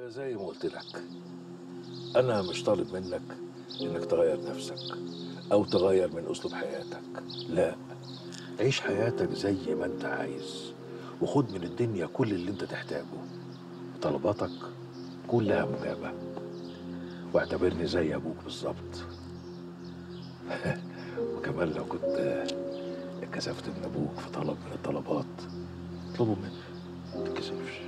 زي ما قلت لك انا مش طالب منك انك تغير نفسك او تغير من اسلوب حياتك لا عيش حياتك زي ما انت عايز وخد من الدنيا كل اللي انت تحتاجه طلباتك كلها مجابة واعتبرني زي ابوك بالظبط وكمان لو كنت اتكسفت من ابوك في طلب من الطلبات اطلبه مني ما تتكسفش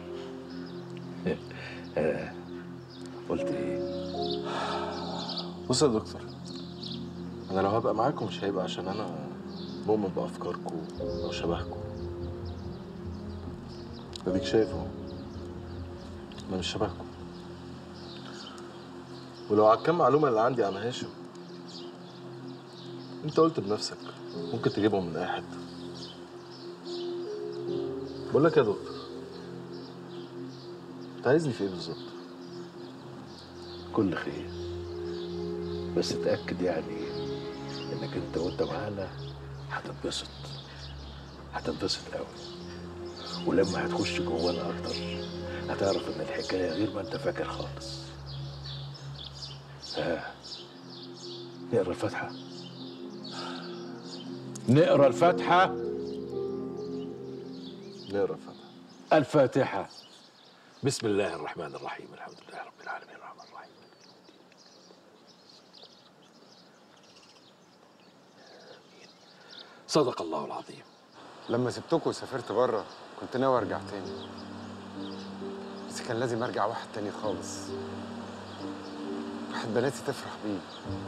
آه، قلت ايه بص يا دكتور انا لو هبقى معاكم مش هيبقى عشان انا مؤمن بافكاركم او شبهكم اديك شايف اهو انا مش شبهكم ولو على الكام معلومه اللي عندي عن هاشم انت قلت بنفسك ممكن تجيبهم من اي حته بقول لك يا دكتور انت عايزني في ايه بالظبط كل خير بس اتاكد يعني انك انت وانت معانا هتتبسط هتتبسط قوي ولما هتخش جوانا اكتر هتعرف ان الحكايه غير ما انت فاكر خالص ها نقرا الفاتحه نقرا الفاتحه نقرا الفاتحه الفاتحه بسم الله الرحمن الرحيم الحمد لله رب العالمين الرحمن الرحيم صدق الله العظيم لما سبتكم وسافرت بره كنت ناوي ارجع تاني بس كان لازم ارجع واحد تاني خالص واحد بناتي تفرح بيه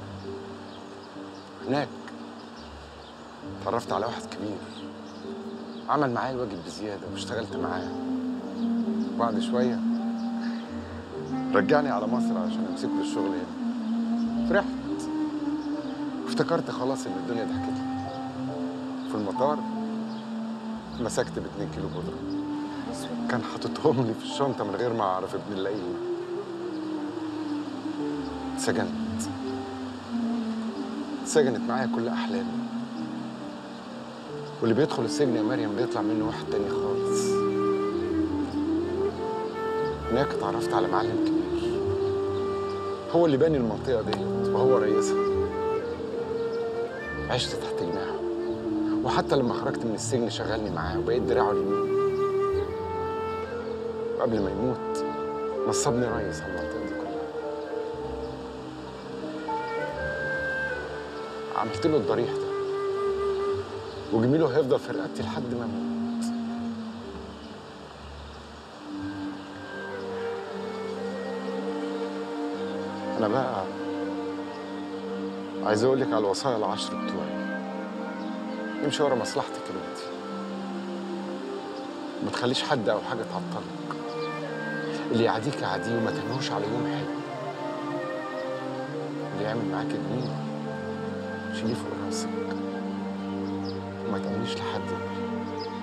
هناك اتعرفت على واحد كبير عمل معايا الواجب بزياده واشتغلت معاه وبعد شويه رجعني على مصر عشان امسك له الشغل هنا فرحت وافتكرت خلاص ان الدنيا ضحكت لي في المطار مسكت ب 2 كيلو بودره كان حاططهم لي في الشنطه من غير ما اعرف ابن اللئيم اتسجنت اتسجنت معايا كل احلامي واللي بيدخل السجن يا مريم بيطلع منه واحد تاني خالص هناك اتعرفت على معلم كبير هو اللي باني المنطقه ديت وهو رئيسها عشت تحت جناحه وحتى لما خرجت من السجن شغلني معاه وبقيت دراعه اليمين وقبل ما يموت نصبني رئيس على المنطقه دي كلها عملت له الضريح ده وجميله هيفضل في رقبتي لحد ما اموت انا بقى عايز اقول لك على الوصايا العشر بتوعي امشي ورا مصلحتك يا بنتي ما تخليش حد او حاجه تعطلك اللي يعاديك يعاديه وما تنهوش على يوم حلو اللي يعمل معاك جميل شيليه فوق راسك وما تأمنيش لحد يا مريم.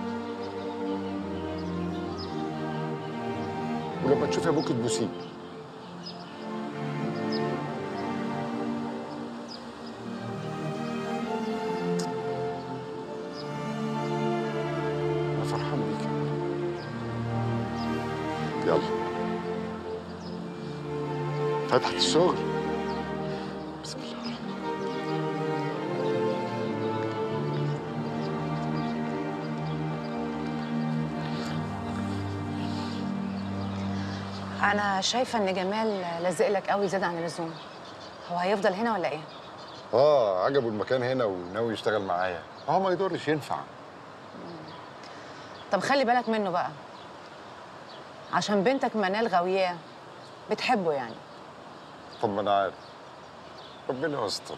ولما تشوفي ابوك تبوسيه انا فرحان بيك يا مريم. يلا فتحت الشغل بسم الله الرحمن الرحيم انا شايفه ان جمال لازق لك قوي زياده عن اللزوم هو هيفضل هنا ولا ايه اه عجبه المكان هنا وناوي يشتغل معايا هو ما يضرش ينفع طب خلي بالك منه بقى عشان بنتك منال غاوياه بتحبه يعني طب ما انا عارف ربنا يستر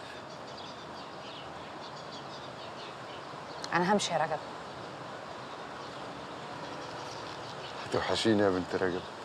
انا همشي يا رجب هتوحشيني يا بنت رجب